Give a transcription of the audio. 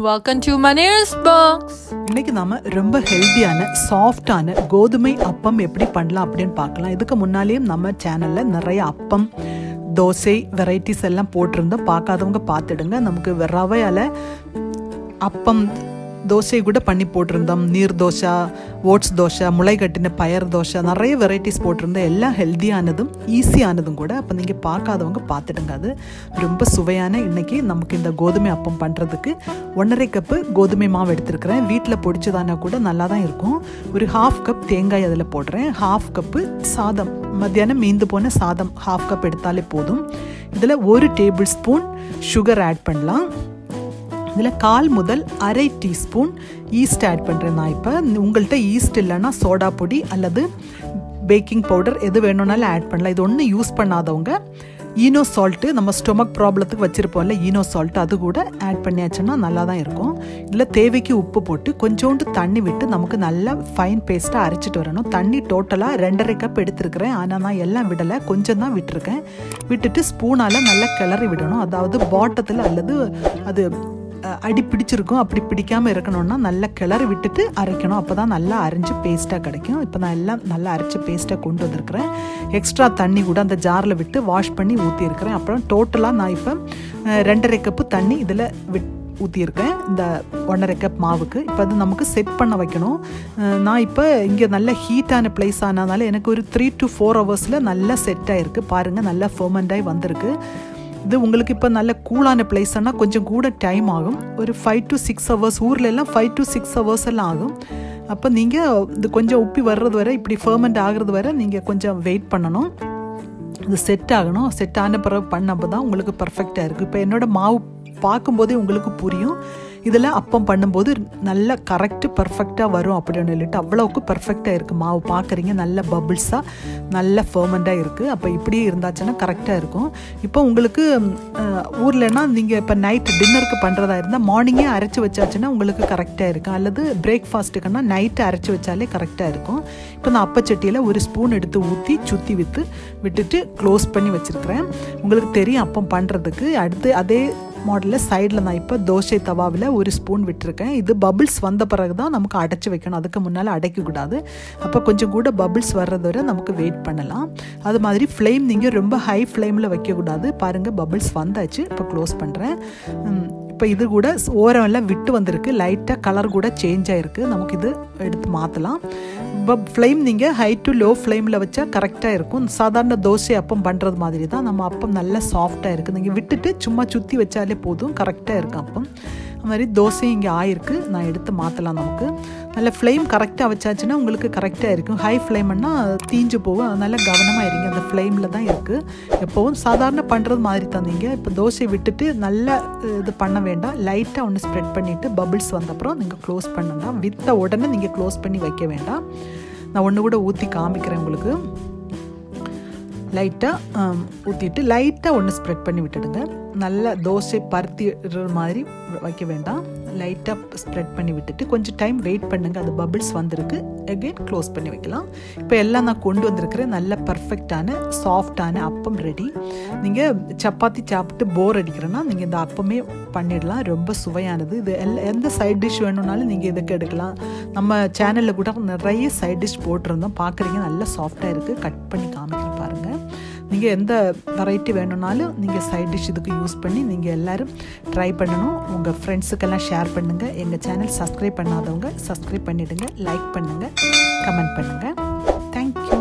Welcome to Manir's Box. இன்னைக்கு நாம ரொம்ப ஹெல்த்தியான சாஃப்டான கோதுமை அப்பம் எப்படி பண்ணலாம் அப்படின்னு பார்க்கலாம் இதுக்கு முன்னாலேயும் நம்ம சேனல்ல நிறைய அப்பம் தோசை வெரைட்டிஸ் எல்லாம் போட்டிருந்தோம் பார்க்காதவங்க பார்த்துடுங்க நமக்கு ரவையால் அப்பம் தோசை கூட பண்ணி போட்டிருந்தோம் நீர் தோசை ஓட்ஸ் தோசை முளை கட்டின பயர் தோசை நிறைய வெரைட்டிஸ் போட்டிருந்தோம் எல்லாம் ஹெல்த்தியானதும் ஈஸியானதும் கூட அப்போ நீங்கள் பார்க்காதவங்க பார்த்துடுங்க அது ரொம்ப சுவையான இன்னைக்கு நமக்கு இந்த கோதுமை அப்பம் பண்ணுறதுக்கு ஒன்றரை கப்பு கோதுமை மாவு எடுத்திருக்கிறேன் வீட்டில் பொடிச்சதானா கூட நல்லா தான் இருக்கும் ஒரு ஹாஃப் கப் தேங்காய் அதில் போடுறேன் ஹாஃப் கப்பு சாதம் மத்தியானம் மீந்து போன சாதம் ஹாஃப் கப் எடுத்தாலே போதும் இதில் ஒரு டேபிள் ஸ்பூன் சுகர் ஆட் பண்ணலாம் இதில் கால் முதல் அரை டீஸ்பூன் ஈஸ்ட் ஆட் பண்ணுறேன் நான் இப்போ உங்கள்கிட்ட ஈஸ்ட் இல்லைன்னா சோடா பொடி அல்லது பேக்கிங் பவுடர் எது வேணும்னாலும் ஆட் பண்ணலாம் இது ஒன்றும் யூஸ் பண்ணாதவங்க ஈனோ சால்ட்டு நம்ம ஸ்டொமக் ப்ராப்ளத்துக்கு வச்சுருப்போம்ல ஈனோ சால்ட் அது கூட ஆட் பண்ணியாச்சுன்னா நல்லா தான் இருக்கும் இதில் தேவைக்கு உப்பு போட்டு கொஞ்சோண்டு தண்ணி விட்டு நமக்கு நல்லா ஃபைன் பேஸ்ட்டாக அரைச்சிட்டு வரணும் தண்ணி டோட்டலாக ரெண்டரை கப் எடுத்துருக்கிறேன் ஆனால் நான் எல்லாம் விடலை கொஞ்சம் தான் விட்டுருக்கேன் விட்டுட்டு ஸ்பூனால் நல்லா கிளறி விடணும் அதாவது பாட்டத்தில் அல்லது அது அடி பிடிச்சிருக்கும் அப்படி பிடிக்காமல் இருக்கணும்னா நல்லா கிளறி விட்டுட்டு அரைக்கணும் அப்போ தான் நல்லா அரைஞ்சு பேஸ்ட்டாக கிடைக்கும் இப்போ நான் எல்லாம் நல்லா அரைச்சி பேஸ்ட்டாக கொண்டு வந்திருக்கிறேன் எக்ஸ்ட்ரா தண்ணி கூட அந்த ஜாரில் விட்டு வாஷ் பண்ணி ஊற்றிருக்கிறேன் அப்புறம் டோட்டலாக நான் இப்போ ரெண்டரை கப்பு தண்ணி இதில் விட் ஊற்றியிருக்கேன் இந்த ஒன்றரை கப் மாவுக்கு இப்போ அது நமக்கு செட் பண்ண வைக்கணும் நான் இப்போ இங்கே நல்ல ஹீட்டான பிளேஸ் ஆனதுனால எனக்கு ஒரு த்ரீ டு ஃபோர் ஹவர்ஸில் நல்லா செட் ஆகிருக்கு பாருங்கள் நல்லா ஃபர்மெண்ட் ஆகி வந்திருக்கு இது உங்களுக்கு இப்போ நல்ல கூலான பிளேஸ்னா கொஞ்சம் கூட டைம் ஆகும் ஒரு ஃபைவ் டு சிக்ஸ் ஹவர்ஸ் ஊரில் எல்லாம் ஃபைவ் டு சிக்ஸ் ஹவர்ஸ் எல்லாம் ஆகும் அப்போ நீங்கள் இது கொஞ்சம் உப்பி வர்றது வரை இப்படி ஃபர்மெண்ட் ஆகிறது வரை நீங்கள் கொஞ்சம் வெயிட் பண்ணணும் இது செட் ஆகணும் செட் ஆன பிறகு பண்ணப்போ தான் உங்களுக்கு பர்ஃபெக்டாக இருக்குது இப்போ என்னோடய மாவு பார்க்கும்போதே உங்களுக்கு புரியும் இதில் அப்பம் பண்ணும்போது நல்ல கரெக்டு பர்ஃபெக்டாக வரும் அப்படின்னு சொல்லிட்டு அவ்வளோக்கு பர்ஃபெக்டாக இருக்குது மாவு பார்க்குறீங்க நல்ல பபிள்ஸாக நல்ல ஃபர்மெண்ட்டாக இருக்குது அப்போ இப்படியே இருந்தாச்சுன்னா கரெக்டாக இருக்கும் இப்போ உங்களுக்கு ஊர்லனா நீங்கள் இப்போ நைட் டின்னருக்கு பண்ணுறதா இருந்தால் மார்னிங்கே அரைச்சி வச்சாச்சுன்னா உங்களுக்கு கரெக்டாக இருக்கும் அல்லது பிரேக்ஃபாஸ்ட்டுக்குன்னா நைட்டு அரைச்சி வச்சாலே கரெக்டாக இருக்கும் இப்போ நான் அப்பச்சட்டியில் ஒரு ஸ்பூன் எடுத்து ஊற்றி சுற்றி விற்று விட்டுட்டு க்ளோஸ் பண்ணி வச்சுருக்கிறேன் உங்களுக்கு தெரியும் அப்பம் பண்ணுறதுக்கு அடுத்து அதே மாடலில் சைடில் நான் இப்போ தோசை தவாவில் ஒரு ஸ்பூன் விட்டுருக்கேன் இது பபிள்ஸ் வந்த பிறகு தான் நமக்கு அடைச்சி வைக்கணும் அதுக்கு முன்னால் அடைக்கக்கூடாது அப்போ கொஞ்சம் கூட பபிள்ஸ் வர்றது வரை நமக்கு வெயிட் பண்ணலாம் அது மாதிரி ஃப்ளேம் நீங்கள் ரொம்ப ஹை ஃப்ளேமில் வைக்கக்கூடாது பாருங்கள் பபிள்ஸ் வந்தாச்சு இப்போ க்ளோஸ் பண்ணுறேன் இப்போ இது கூட ஓரம் எல்லாம் விட்டு வந்திருக்கு லைட்டாக கலர் கூட சேஞ்ச் ஆகிருக்கு நமக்கு இது எடுத்து மாற்றலாம் இப்போ ஃப்ளேம் நீங்கள் ஹை டு லோ ஃப்ளேமில் வச்சா கரெக்டாக இருக்கும் சாதாரண தோசை அப்பம் பண்ணுறது மாதிரி தான் நம்ம அப்பம் நல்லா சாஃப்டாக இருக்குது நீங்கள் விட்டுட்டு சும்மா சுற்றி வச்சாலே போதும் கரெக்டாக இருக்கும் அப்பம் அது மாதிரி தோசை இங்கே ஆயிருக்கு நான் எடுத்து மாற்றலாம் நமக்கு நல்ல ஃப்ளேம் கரெக்டாக வச்சாச்சுன்னா உங்களுக்கு கரெக்டாக இருக்கும் ஹை ஃப்ளேம்னா தீஞ்சு போகும் அதனால் கவனமாக இருங்க அந்த ஃப்ளேமில் தான் இருக்குது எப்போவும் சாதாரண பண்ணுறது மாதிரி தந்தீங்க இப்போ தோசை விட்டுட்டு நல்லா இது பண்ண வேண்டாம் லைட்டாக ஒன்று ஸ்ப்ரெட் பண்ணிவிட்டு பபிள்ஸ் வந்தப்புறம் நீங்கள் க்ளோஸ் பண்ணுங்க வித்த உடனே நீங்கள் க்ளோஸ் பண்ணி வைக்க வேண்டாம் நான் ஒன்று கூட ஊற்றி காமிக்கிறேன் உங்களுக்கு லைட்டாக ஊற்றிட்டு லைட்டாக ஒன்று ஸ்ப்ரெட் பண்ணி விட்டுடுங்க நல்ல தோசை பருத்தி மாதிரி வைக்க வேண்டாம் லைட்டாக ஸ்ப்ரெட் பண்ணி விட்டுட்டு கொஞ்சம் டைம் வெயிட் பண்ணுங்கள் அது பபிள்ஸ் வந்திருக்கு அகெயின் க்ளோஸ் பண்ணி வைக்கலாம் இப்போ எல்லாம் நான் கொண்டு வந்திருக்கிறேன் நல்ல பர்ஃபெக்டான சாஃப்டான அப்பம் ரெடி நீங்கள் சப்பாத்தி சாப்பிட்டு போர் அடிக்கிறேன்னா நீங்கள் இந்த அப்பமே பண்ணிடலாம் ரொம்ப சுவையானது இது எல் எந்த சைட் டிஷ் வேணும்னாலும் நீங்கள் இதுக்கு எடுக்கலாம் நம்ம சேனலில் கூட நிறைய சைட் டிஷ் போட்டிருந்தோம் பார்க்குறீங்க நல்லா சாஃப்டாக இருக்குது கட் பண்ணி காமிக்கிறேன் பாருங்கள் நீங்கள் எந்த வெரைட்டி வேணும்னாலும் நீங்கள் சைட் டிஷ் இதுக்கு யூஸ் பண்ணி நீங்கள் எல்லோரும் ட்ரை பண்ணணும் உங்கள் ஃப்ரெண்ட்ஸுக்கெல்லாம் ஷேர் பண்ணுங்கள் எங்கள் சேனல் சப்ஸ்கிரைப் பண்ணாதவங்க சப்ஸ்கிரைப் பண்ணிவிடுங்க லைக் பண்ணுங்கள் கமெண்ட் பண்ணுங்கள் தேங்க்யூ